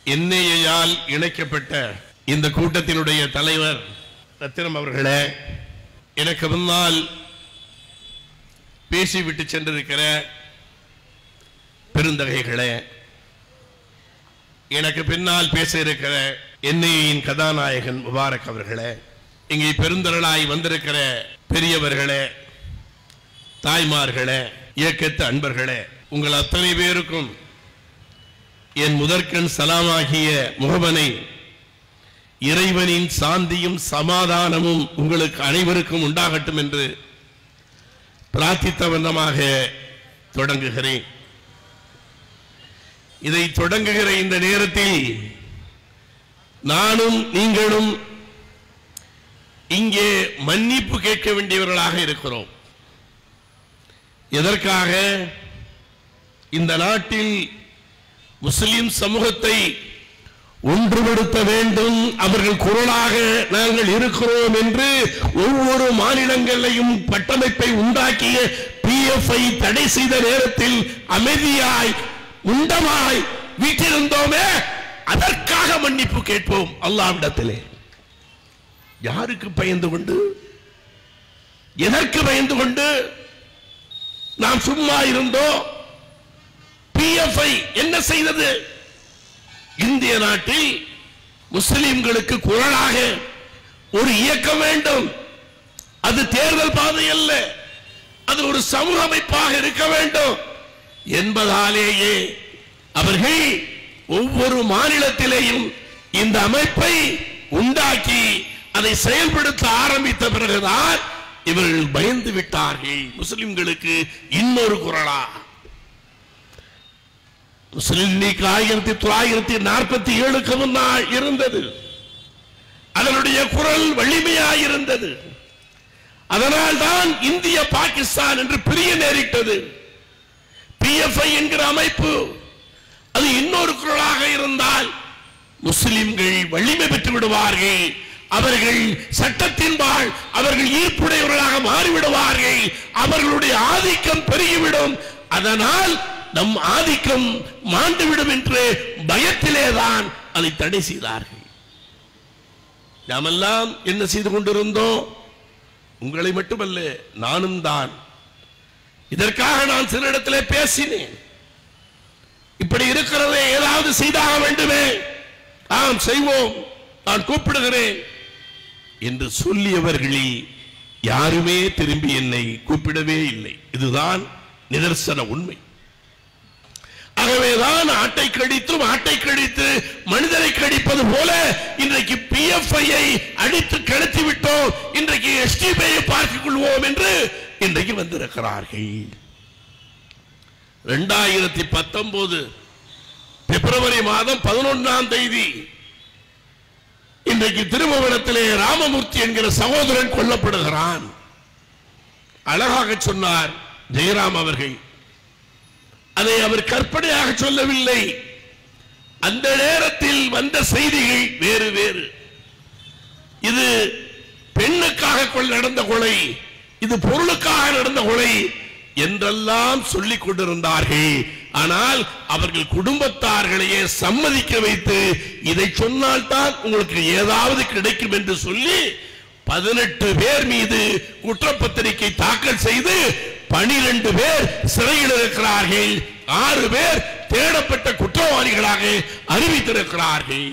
என்ஐஏயால் இணைக்கப்பட்ட இந்த கூட்டத்தினுடைய தலைவர் ரத்தினம் அவர்களே எனக்கு முன்னால் பேசிவிட்டு சென்றிருக்கிற பெருந்தகைகளே எனக்கு பின்னால் பேச இருக்கிற என்ஐயின் கதாநாயகன் முபாரக் அவர்களே இங்கே பெருந்தரளாய் வந்திருக்கிற பெரியவர்களே தாய்மார்களே இயக்கத்து அன்பர்களே உங்கள் அத்தனை பேருக்கும் என் முதற்கண் சலாமாகிய முகமனை இறைவனின் சாந்தியும் சமாதானமும் உங்களுக்கு அனைவருக்கும் உண்டாகட்டும் என்று பிரார்த்தித்த வண்ணமாக தொடங்குகிறேன் இதை தொடங்குகிற இந்த நேரத்தில் நானும் நீங்களும் இங்கே மன்னிப்பு கேட்க வேண்டியவர்களாக இருக்கிறோம் எதற்காக இந்த நாட்டில் முஸ்லிம் சமூகத்தை ஒன்றுபடுத்த வேண்டும் அவர்கள் குரலாக நாங்கள் இருக்கிறோம் என்று ஒவ்வொரு மாநிலங்களையும் கட்டமைப்பை உண்டாக்கிய பிஎஃப்ஐ தடை செய்த நேரத்தில் அமைதியாய் உண்டமாய் வீட்டிருந்தோமே அதற்காக மன்னிப்பு கேட்போம் அல்லாவிடத்திலே யாருக்கு பயந்து கொண்டு எதற்கு பயந்து கொண்டு நாம் சும்மா இருந்தோம் பிஎஃப்ஐ என்ன செய்தது இந்திய நாட்டில் முஸ்லிம்களுக்கு குரலாக ஒரு இயக்கம் வேண்டும் அது தேர்தல் பாதை அல்ல அது ஒரு சமூக அமைப்பாக இருக்க வேண்டும் என்பதாலேயே அவர்கள் ஒவ்வொரு மாநிலத்திலேயும் இந்த அமைப்பை உண்டாக்கி அதை செயல்படுத்த ஆரம்பித்த பிறகுதான் இவர்கள் பயந்து விட்டார்கள் முஸ்லிம்களுக்கு இன்னொரு குரலா முஸ்லிம் லீக் ஆயிரத்தி தொள்ளாயிரத்தி நாற்பத்தி ஏழுக்கு முன்னால் இருந்தது அதனுடைய குரல் வலிமையாயிருந்தது அதனால் தான் இந்திய பாகிஸ்தான் என்று பிரிய நேரிட்டது பிஎஃப்ஐ என்கிற அமைப்பு அது இன்னொரு குரலாக இருந்தால் முஸ்லிம்கள் வலிமை பெற்று விடுவார்கள் அவர்கள் சட்டத்தின்பால் அவர்கள் ஈர்ப்புடையவர்களாக மாறிவிடுவார்கள் அவர்களுடைய ஆதிக்கம் பெருகிவிடும் அதனால் நம் ஆதிக்கம் மாண்டுவிடும் என்று பயத்திலேதான் அதை தடை செய்தார்கள் நாமெல்லாம் என்ன செய்து கொண்டிருந்தோம் உங்களை மட்டுமல்ல நானும் தான் இதற்காக நான் சில இடத்திலே பேசினேன் இப்படி இருக்கிறதே ஏதாவது செய்தாக வேண்டுமே ஆம் செய்வோம் நான் கூப்பிடுகிறேன் என்று சொல்லியவர்களில் யாருமே திரும்பி என்னை கூப்பிடவே இல்லை இதுதான் நிதர்சன உண்மை ஆகவேதான் ஆட்டை கடித்து ஆட்டை கடித்து மனிதரை கடிப்பது போல இன்றைக்கு பிஎஃப்ஐ அடித்து கிடத்தி விட்டோம் இன்றைக்கு எஸ்டிபிஐ பார்த்துக் கொள்வோம் என்று இன்றைக்கு வந்திருக்கிறார்கள் இரண்டாயிரத்தி பத்தொன்பது பிப்ரவரி மாதம் பதினொன்றாம் தேதி இன்றைக்கு திருமணத்திலே ராமமூர்த்தி என்கிற சகோதரன் கொல்லப்படுகிறான் அழகாக சொன்னார் ஜெயராம் அவர்கள் அதை அவர் கற்பனையாக சொல்லவில்லை அந்த நேரத்தில் வந்த செய்திகள் வேறு வேறு இது பெண்ணுக்காக கொள் நடந்த கொலை இது பொருளுக்காக நடந்த கொலை என்றெல்லாம் சொல்லிக் கொண்டிருந்தார்கள் ஆனால் அவர்கள் குடும்பத்தார்களையே சம்மதிக்க வைத்து இதை சொன்னால்தான் உங்களுக்கு ஏதாவது கிடைக்கும் என்று சொல்லி பதினெட்டு பேர் மீது குற்றப்பத்திரிகை தாக்கல் செய்து பனிரெண்டு பேர் சிறையில் இருக்கிறார்கள் ஆறு பேர் தேடப்பட்ட குற்றவாளிகளாக அறிவித்திருக்கிறார்கள்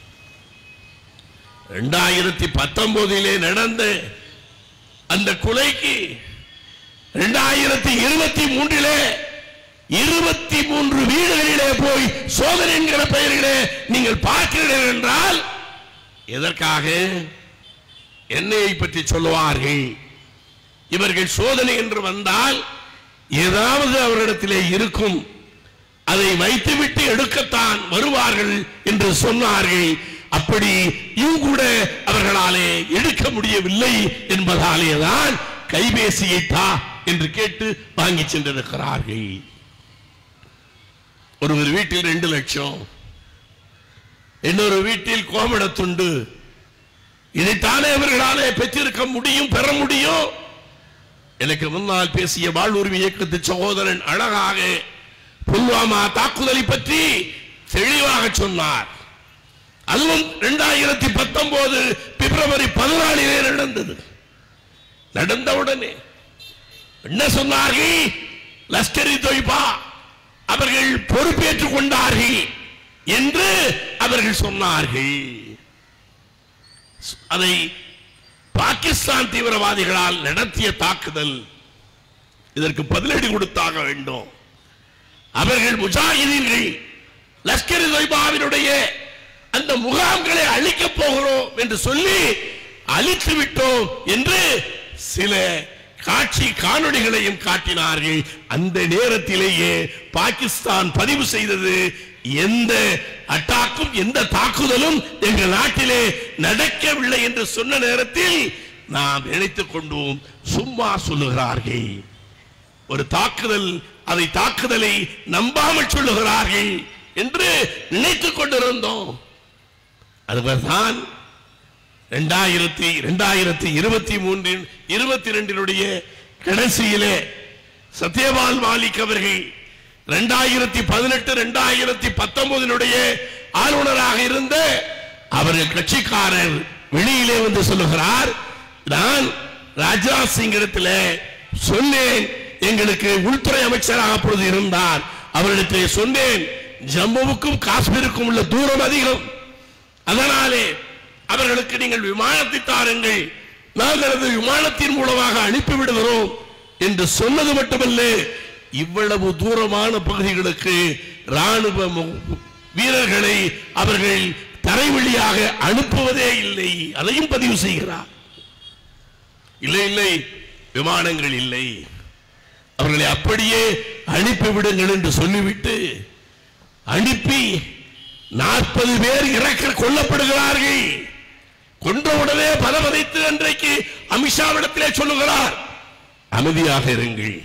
இரண்டாயிரத்தி பத்தொன்பதிலே நடந்த அந்த கொலைக்கு இரண்டாயிரத்தி இருபத்தி மூன்றிலே இருபத்தி மூன்று வீடுகளிலே போய் சோதனை என்கிற பெயரிலே நீங்கள் பார்க்கிறீர்கள் என்றால் எதற்காக என்னையை பற்றி சொல்லுவார்கள் இவர்கள் சோதனை என்று வந்தால் ஏதாவது அவரிடத்திலே இருக்கும் அதை வைத்துவிட்டு எடுக்கத்தான் வருவார்கள் என்று சொன்னார்கள் அப்படியும் கூட அவர்களாலே எடுக்க முடியவில்லை என்பதாலே தான் கைபேசியை தா என்று கேட்டு வாங்கி சென்றிருக்கிறார்கள் ஒருவர் வீட்டில் ரெண்டு லட்சம் இன்னொரு வீட்டில் கோமட துண்டு இதைத்தானே அவர்களாலே பெற்றிருக்க முடியும் பெற முடியும் எனக்கு முன்னால் பேசிய வாழ்வுரிமை இயக்கத்து சகோதரன் அழகாக புல்வாமா தாக்குதலை பற்றி தெளிவாக சொன்னார் அதுவும் இரண்டாயிரத்தி பத்தொன்பது பிப்ரவரி பதினாலிலே நடந்தது நடந்தவுடனே என்ன சொன்னார்கள் லஷ்கரி தொய்பா அவர்கள் பொறுப்பேற்றுக் கொண்டார்கள் என்று அவர்கள் சொன்னார்கள் அதை பாகிஸ்தான் தீவிரவாதிகளால் நடத்திய தாக்குதல் இதற்கு பதிலடி கொடுத்தாக வேண்டும் அவர்கள் முஜாஹிதீன்கள் லஷ்கர் தொய்பாவினுடைய அந்த முகாம்களை அழிக்கப் போகிறோம் என்று சொல்லி அழித்து விட்டோம் என்று சில காட்சி காணொளிகளையும் காட்டினார்கள் அந்த நேரத்திலேயே பாகிஸ்தான் பதிவு செய்தது எந்த அட்டாக்கும் எந்த தாக்குதலும் எங்கள் நாட்டிலே நடக்கவில்லை என்று சொன்ன நேரத்தில் நாம் நினைத்துக் கொண்டோம் சும்மா சொல்லுகிறார்கள் ஒரு தாக்குதல் அதை தாக்குதலை நம்பாமல் சொல்லுகிறார்கள் என்று நினைத்துக் கொண்டிருந்தோம் அதுதான் இரண்டாயிரத்தி இரண்டாயிரத்தி இருபத்தி மூன்றின் இருபத்தி ரெண்டினுடைய கடைசியிலே சத்யபால் மாலிக் அவர்கள் இரண்டாயிரத்தி பதினெட்டு இரண்டாயிரத்தி பத்தொன்பதினுடைய ஆளுநராக இருந்த அவர்கள் கட்சிக்காரர் வெளியிலே வந்து சொல்லுகிறார் நான் ராஜ்நாத் சிங் இடத்துல சொன்னேன் எங்களுக்கு உள்துறை அமைச்சராக அப்பொழுது இருந்தார் அவரிடத்திலே சொன்னேன் ஜம்முவுக்கும் காஷ்மீருக்கும் உள்ள தூரம் அதிகம் அதனாலே அவர்களுக்கு நீங்கள் விமானத்தை தாருங்கள் நாங்கள் அந்த விமானத்தின் மூலமாக அனுப்பிவிடுகிறோம் என்று சொன்னது மட்டுமல்ல இவ்வளவு தூரமான பகுதிகளுக்கு ராணுவ மு- வீரர்களை அவர்கள் தரைவழியாக அனுப்புவதே இல்லை அதையும் பதிவு செய்கிறார் இல்லை இல்லை விமானங்கள் இல்லை அவர்களை அப்படியே அனுப்பிவிடுங்கள் என்று சொல்லிவிட்டு அனுப்பி நாற்பது பேர் இறக்க கொல்லப்படுகிறார்கள் கொன்றவுடனே பலவதைத்து அன்றைக்கு அமித்ஷாவிடத்திலே சொல்லுகிறார் அமைதியாக இருங்கள்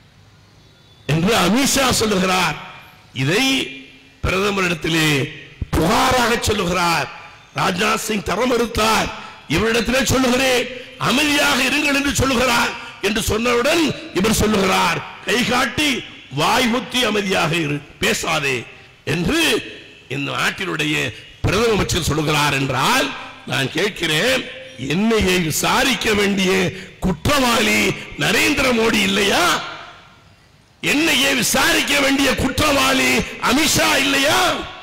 என்று அமித்ஷா சொல்லுகிறார் இதை பிரதமரிடத்திலே புகாராக சொல்லுகிறார் ராஜ்நாத் சிங் தர மறுத்தார் இவரிடத்திலே சொல்லுகிறேன் அமைதியாக இருங்கள் என்று சொல்லுகிறார் என்று சொன்னவுடன் இவர் சொல்லுகிறார் கை காட்டி வாய் முத்தி அமைதியாக இரு பேசாதே என்று இந்த நாட்டினுடைய பிரதம அமைச்சர் சொல்லுகிறார் என்றால் நான் கேட்கிறேன் என்னையை விசாரிக்க வேண்டிய குற்றவாளி நரேந்திர மோடி இல்லையா என்னையே விசாரிக்க வேண்டிய குற்றவாளி அமித்ஷா இல்லையா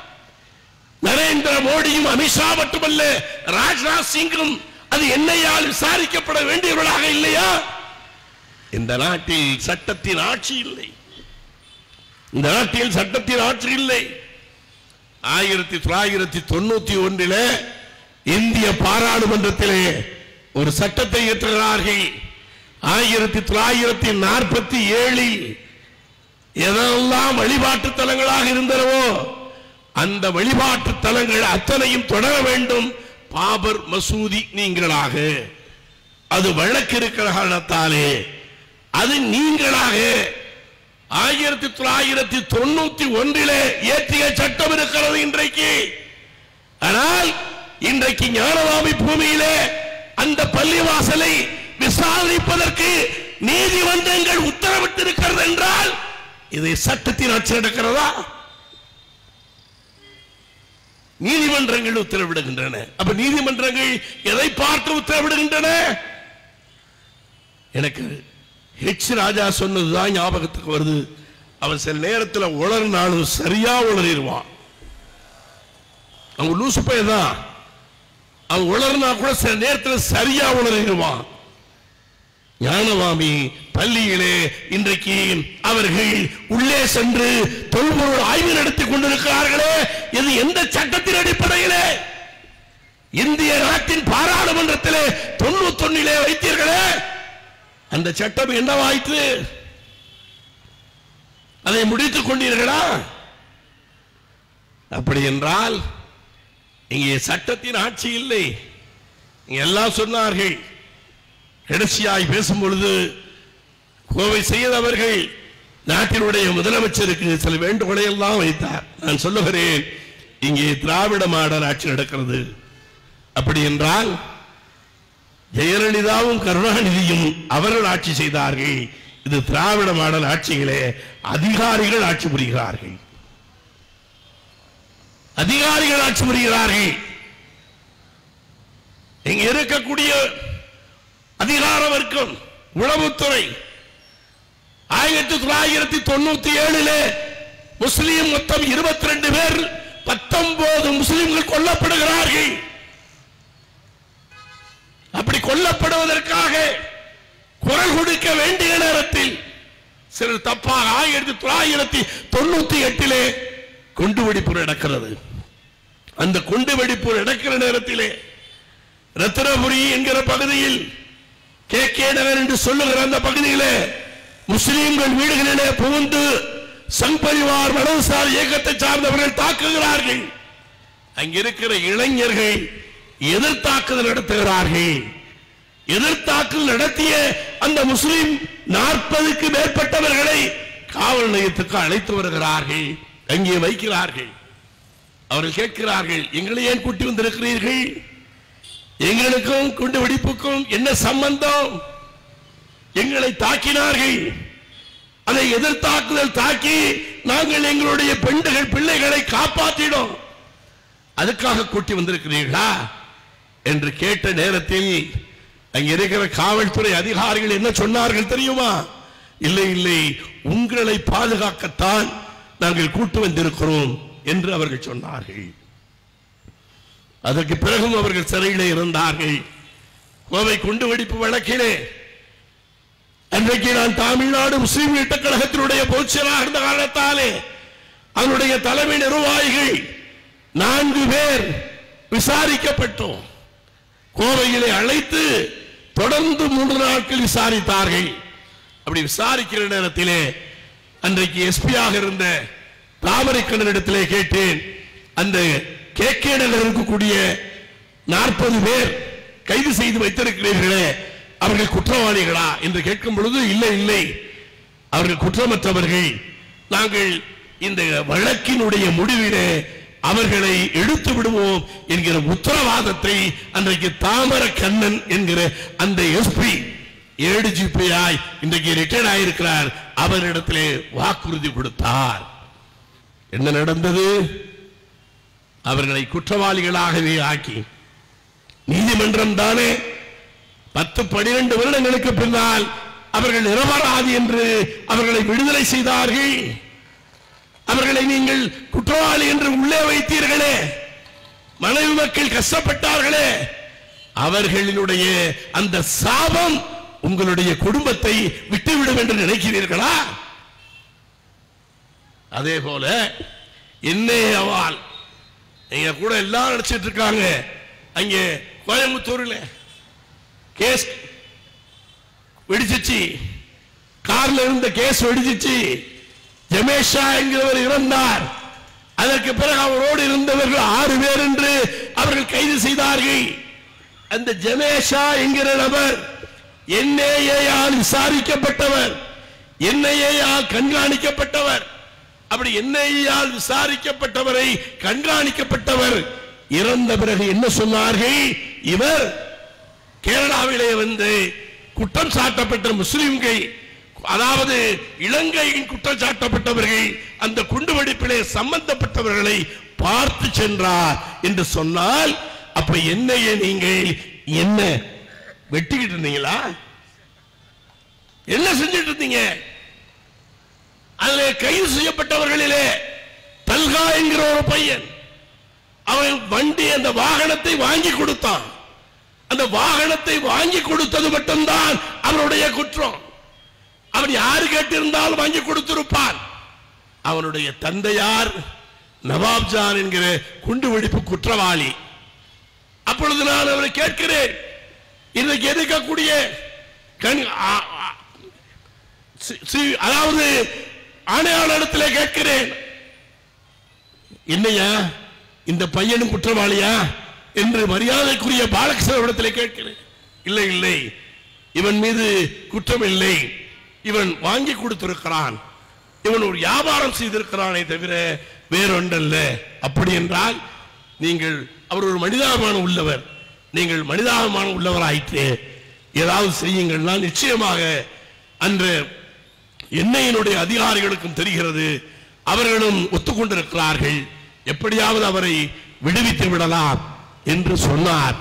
நரேந்திர மோடியும் அமித்ஷா மட்டுமல்ல ராஜ்நாத் சிங்கும் அது என்னையால் விசாரிக்கப்பட வேண்டியவர்களாக இல்லையா இந்த நாட்டில் சட்டத்தின் ஆட்சி இல்லை இந்த நாட்டில் சட்டத்தின் ஆட்சி இல்லை ஆயிரத்தி தொள்ளாயிரத்தி தொண்ணூத்தி ஒன்றிலே இந்திய பாராளுமன்றத்திலே ஒரு சட்டத்தை இயற்றுகிறார்கள் ஆயிரத்தி தொள்ளாயிரத்தி நாற்பத்தி ஏழில் எதெல்லாம் வழிபாட்டு தலங்களாக இருந்தனவோ அந்த வழிபாட்டு தலங்கள் அத்தனையும் தொடர வேண்டும் பாபர் மசூதி நீங்களாக அது வழக்கு இருக்கிற காரணத்தாலே அது நீங்களாக ஆயிரத்தி தொள்ளாயிரத்தி தொண்ணூத்தி ஒன்றிலே இயற்றிய சட்டம் இருக்கிறது இன்றைக்கு ஆனால் இன்றைக்கு ஞானவாமி பூமியிலே அந்த பள்ளிவாசலை விசாரிப்பதற்கு நீதிமன்றங்கள் உத்தரவிட்டிருக்கிறது என்றால் இதை சட்டத்தின் ஆட்சி நடக்கிறதா நீதிமன்றங்கள் உத்தரவிடுகின்றன அப்ப நீதிமன்றங்கள் எதை பார்த்து உத்தரவிடுகின்றன எனக்கு ஹெச் ராஜா சொன்னதுதான் ஞாபகத்துக்கு வருது அவன் சில நேரத்தில் உளறினாலும் சரியா உளறிடுவான் அவன் லூசு பையன் தான் அவன் உளறினா கூட சில நேரத்தில் சரியா உளறிடுவான் ஞானவாமி பள்ளியிலே இன்றைக்கு அவர்கள் உள்ளே சென்று தொல்பொருள் ஆய்வு நடத்தி கொண்டிருக்கிறார்களே இது எந்த சட்டத்தின் அடிப்படையிலே இந்திய நாட்டின் பாராளுமன்றத்திலே தொண்ணூத்தொன்னிலே வைத்தீர்களே அந்த சட்டம் என்னவாயிற்று அதை முடித்துக் கொண்டீர்களா அப்படி என்றால் இங்கே சட்டத்தின் ஆட்சி இல்லை இங்க எல்லாம் சொன்னார்கள் கடைசியாய் பேசும் பொழுது கோவை செய்தவர்கள் நாட்டினுடைய முதலமைச்சருக்கு சில வேண்டுகோளை எல்லாம் வைத்தார் நான் சொல்லுகிறேன் இங்கே திராவிட மாடல் ஆட்சி நடக்கிறது அப்படி என்றால் ஜெயலலிதாவும் கருணாநிதியும் அவர்கள் ஆட்சி செய்தார்கள் இது திராவிட மாடல் ஆட்சிகளே அதிகாரிகள் ஆட்சி புரிகிறார்கள் அதிகாரிகள் ஆட்சி புரிகிறார்கள் இங்க இருக்கக்கூடிய அதிகார வர்க்கம் உளவுத்துறை ஆயிரத்தி தொள்ளாயிரத்தி தொண்ணூத்தி ஏழுல முஸ்லீம் மொத்தம் இருபத்தி ரெண்டு பேர் பத்தொன்பது முஸ்லிம்கள் கொல்லப்படுகிறார்கள் அப்படி கொல்லப்படுவதற்காக குரல் கொடுக்க வேண்டிய நேரத்தில் சிலர் தப்பாக ஆயிரத்தி தொள்ளாயிரத்தி தொண்ணூத்தி எட்டிலே குண்டு வெடிப்பு நடக்கிறது அந்த குண்டு வெடிப்பு நடக்கிற நேரத்திலே ரத்னபுரி என்கிற பகுதியில் கே கே நகர் என்று சொல்லுகிற அந்த பகுதியிலே முஸ்லிம்கள் வீடுகளிலே புகுந்து சங் பரிவார் வலதுசாரி இயக்கத்தை சார்ந்தவர்கள் தாக்குகிறார்கள் அங்கிருக்கிற இளைஞர்கள் எதிர்த்தாக்குதல் நடத்துகிறார்கள் எதிர்த்தாக்குதல் நடத்திய அந்த முஸ்லிம் நாற்பதுக்கு மேற்பட்டவர்களை காவல் நிலையத்துக்கு அழைத்து வருகிறார்கள் அங்கே வைக்கிறார்கள் அவர்கள் கேட்கிறார்கள் எங்களை ஏன் கூட்டி வந்திருக்கிறீர்கள் எங்களுக்கும் குண்டு வெடிப்புக்கும் என்ன சம்பந்தம் எங்களை தாக்கினார்கள் அதை எதிர்த்தாக்குதல் தாக்கி நாங்கள் எங்களுடைய பெண்கள் பிள்ளைகளை காப்பாற்றினோம் அதுக்காக கூட்டி வந்திருக்கிறீர்களா என்று கேட்ட நேரத்தில் அங்க இருக்கிற காவல்துறை அதிகாரிகள் என்ன சொன்னார்கள் தெரியுமா இல்லை இல்லை உங்களை பாதுகாக்கத்தான் நாங்கள் கூட்டு வந்திருக்கிறோம் என்று அவர்கள் சொன்னார்கள் அதற்கு பிறகும் அவர்கள் சிறையிலே இருந்தார்கள் கோவை குண்டு வெடிப்பு வழக்கிலே அன்றைக்கு நான் தமிழ்நாடு முஸ்லிம் ஈட்ட கழகத்தினுடைய பொதுச்செயலாளர் இருந்த காரணத்தாலே அதனுடைய தலைமை நிர்வாகிகள் நான்கு பேர் விசாரிக்கப்பட்டோம் கோவையிலே அழைத்து தொடர்ந்து மூன்று நாட்கள் விசாரித்தார்கள் அப்படி விசாரிக்கிற நேரத்திலே அன்றைக்கு எஸ்பியாக இருந்த தாமரைக்கண்ணனிடத்திலே கேட்டேன் அந்த கே கே நகர் இருக்கக்கூடிய நாற்பது பேர் கைது செய்து வைத்திருக்கிறீர்களே அவர்கள் குற்றவாளிகளா என்று கேட்கும் பொழுது இல்லை இல்லை அவர்கள் குற்றமற்றவர்கள் நாங்கள் இந்த வழக்கினுடைய முடிவிலே அவர்களை எடுத்து விடுவோம் என்கிற உத்தரவாதத்தை அன்றைக்கு தாமர கண்ணன் என்கிற அந்த எஸ்பி ஏடிஜிபியாய் இன்றைக்கு ரிட்டையர்ட் ஆயிருக்கிறார் அவரிடத்திலே வாக்குறுதி கொடுத்தார் என்ன நடந்தது அவர்களை குற்றவாளிகளாகவே ஆக்கி நீதிமன்றம் தானே பத்து பனிரெண்டு வருடங்களுக்கு பின்னால் அவர்கள் நிரபராதி என்று அவர்களை விடுதலை செய்தார்கள் அவர்களை நீங்கள் குற்றவாளி என்று உள்ளே வைத்தீர்களே மனைவி மக்கள் கஷ்டப்பட்டார்களே அவர்களினுடைய அந்த சாபம் உங்களுடைய குடும்பத்தை விட்டுவிடும் என்று நினைக்கிறீர்களா அதே போல என்னே அவால் நீங்க கூட எல்லாம் நினைச்சிட்டு இருக்காங்க அங்கே கோயம்புத்தூர்ல கேஸ் வெடிச்சிச்சு கார்ல இருந்த கேஸ் வெடிச்சிச்சு ஜமேஷா என்கிறவர் இறந்தார் அதற்கு பிறகு அவரோடு இருந்தவர்கள் ஆறு பேர் என்று அவர்கள் கைது செய்தார்கள் அந்த ஜமேஷா என்கிற நபர் என்ஐஏயால் விசாரிக்கப்பட்டவர் என்ஐஏயால் கண்காணிக்கப்பட்டவர் அப்படி என்ஐஏயால் விசாரிக்கப்பட்டவரை கண்காணிக்கப்பட்டவர் இறந்த பிறகு என்ன சொன்னார்கள் இவர் கேரளாவிலே வந்து குற்றம் சாட்டப்பட்ட முஸ்லிம்கள் அதாவது இலங்கையின் குற்றம் சாட்டப்பட்டவர்கள் அந்த குண்டுவெடிப்பிலே சம்பந்தப்பட்டவர்களை பார்த்து சென்றார் என்று சொன்னால் அப்ப என்னைய நீங்கள் என்ன வெட்டிக்கிட்டு இருந்தீங்களா என்ன செஞ்சிட்டு இருந்தீங்க அதுல கைது செய்யப்பட்டவர்களிலே தல்கா என்கிற ஒரு பையன் அவன் வண்டி அந்த வாகனத்தை வாங்கி கொடுத்தான் அந்த வாகனத்தை வாங்கி கொடுத்தது மட்டும்தான் அவனுடைய குற்றம் அவன் யாரு கேட்டிருந்தாலும் வாங்கி கொடுத்திருப்பான் அவனுடைய தந்தையார் நவாப்ஜான் என்கிற குண்டு வெடிப்பு குற்றவாளி அப்பொழுது நான் அவரை கேட்கிறேன் இன்றைக்கு எதிர்க்கக்கூடிய கண் ஆ- ஆ- சி- சி- அதாவது ஆணையாளரிடத்திலே கேட்கிறேன் என்னையா இந்த பையனும் குற்றவாளியா என்று மரியாதைக்குரிய பாலகிருஷ்ணனிடத்திலே கேட்கிறேன் இல்லை இல்லை இவன் மீது குற்றம் இல்லை இவன் வாங்கி கொடுத்திருக்கிறான் இவன் ஒரு வியாபாரம் செய்திருக்கிறானே தவிர வேறொன்றல்ல அப்படி என்றால் நீங்கள் அவர் ஒரு மனிதாபிமானம் உள்ளவர் நீங்கள் மனிதாபிமானம் உள்ளவராயிற்று ஏதாவது செய்யுங்கள்னா நிச்சயமாக அன்று என்னையினுடைய அதிகாரிகளுக்கும் தெரிகிறது அவர்களும் ஒத்துக்கொண்டிருக்கிறார்கள் எப்படியாவது அவரை விடுவித்து விடலாம் என்று சொன்னார்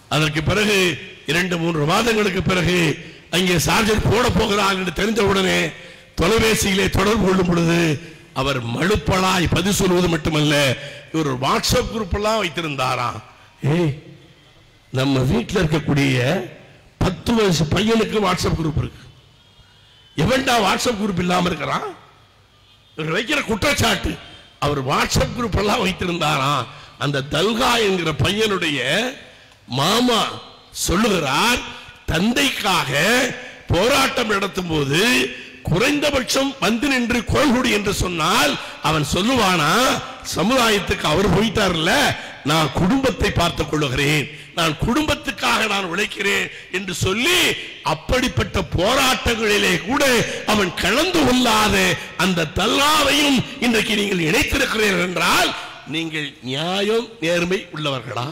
அதற்கு பிறகு இரண்டு மூன்று மாதங்களுக்கு பிறகு அங்கே சார்ஜர் போட போகிறார் என்று தெரிந்த உடனே தொலைபேசியிலே தொடர்பு கொள்ளும் பொழுது அவர் மழுப்பலாய் பதில் சொல்வது மட்டுமல்ல இவர் ஒரு வாட்ஸ்அப் குரூப் எல்லாம் வைத்திருந்தாராம் ஏய் நம்ம வீட்டில் இருக்கக்கூடிய பத்து வயசு பையனுக்கு வாட்ஸ்அப் குரூப் இருக்கு எவன்டா வாட்ஸ்அப் குரூப் இல்லாம இருக்கிறான் இவர் வைக்கிற குற்றச்சாட்டு அவர் வாட்ஸ்அப் குரூப் எல்லாம் வைத்திருந்தாராம் அந்த தல்கா என்கிற பையனுடைய மாமா சொல்லுகிறார் தந்தைக்காக போராட்டம் நடத்தும் போது குறைந்தபட்சம் வந்து நின்று கோல்குடி என்று சொன்னால் அவன் சொல்லுவானா சமுதாயத்துக்கு அவர் போயிட்டார்ல நான் குடும்பத்தை பார்த்துக் கொள்ளுகிறேன் நான் குடும்பத்துக்காக நான் உழைக்கிறேன் என்று சொல்லி அப்படிப்பட்ட போராட்டங்களிலே கூட அவன் கலந்து கொள்ளாத அந்த தல்லாவையும் இன்றைக்கு நீங்கள் இணைத்திருக்கிறீர்கள் என்றால் நீங்கள் நியாயம் நேர்மை உள்ளவர்களா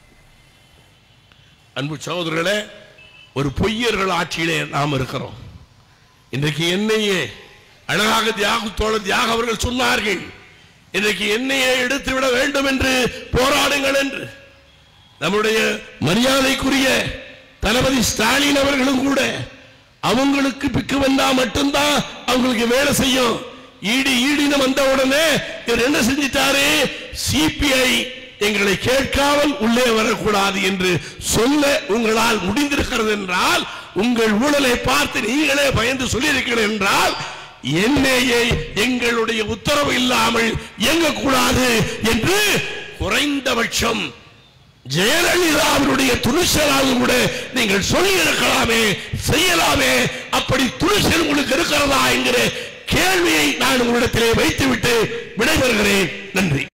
அன்பு சகோதரர்களே ஒரு பொய்யர்கள் ஆட்சியிலே நாம் இருக்கிறோம் இன்றைக்கு என்னையே அழகாக தியாக தோழர் தியாக அவர்கள் சொன்னார்கள் இன்றைக்கு என்னையே எடுத்து விட வேண்டும் என்று போராடுங்கள் என்று நம்முடைய மரியாதைக்குரிய தளபதி ஸ்டாலின் அவர்களும் கூட அவங்களுக்கு பிக்கு வந்தா மட்டும்தான் அவங்களுக்கு வேலை செய்யும் ஈடி ஈடின்னு வந்த உடனே இவர் என்ன செஞ்சிட்டாரு சிபிஐ எங்களை கேட்காமல் உள்ளே வரக்கூடாது என்று சொல்ல உங்களால் முடிந்திருக்கிறது என்றால் உங்கள் ஊழலை பார்த்து நீங்களே பயந்து சொல்லியிருக்கிறீர்கள் என்றால் என்னையை எங்களுடைய உத்தரவு இல்லாமல் இயங்கக்கூடாது என்று குறைந்தபட்சம் ஜெயலலிதாவினுடைய துணிச்சலாக கூட நீங்கள் சொல்லி இருக்கலாமே செய்யலாமே அப்படி துணிச்சல் உங்களுக்கு இருக்கிறதா என்கிற கேள்வியை நான் உங்களிடத்திலே வைத்துவிட்டு விடைபெறுகிறேன் நன்றி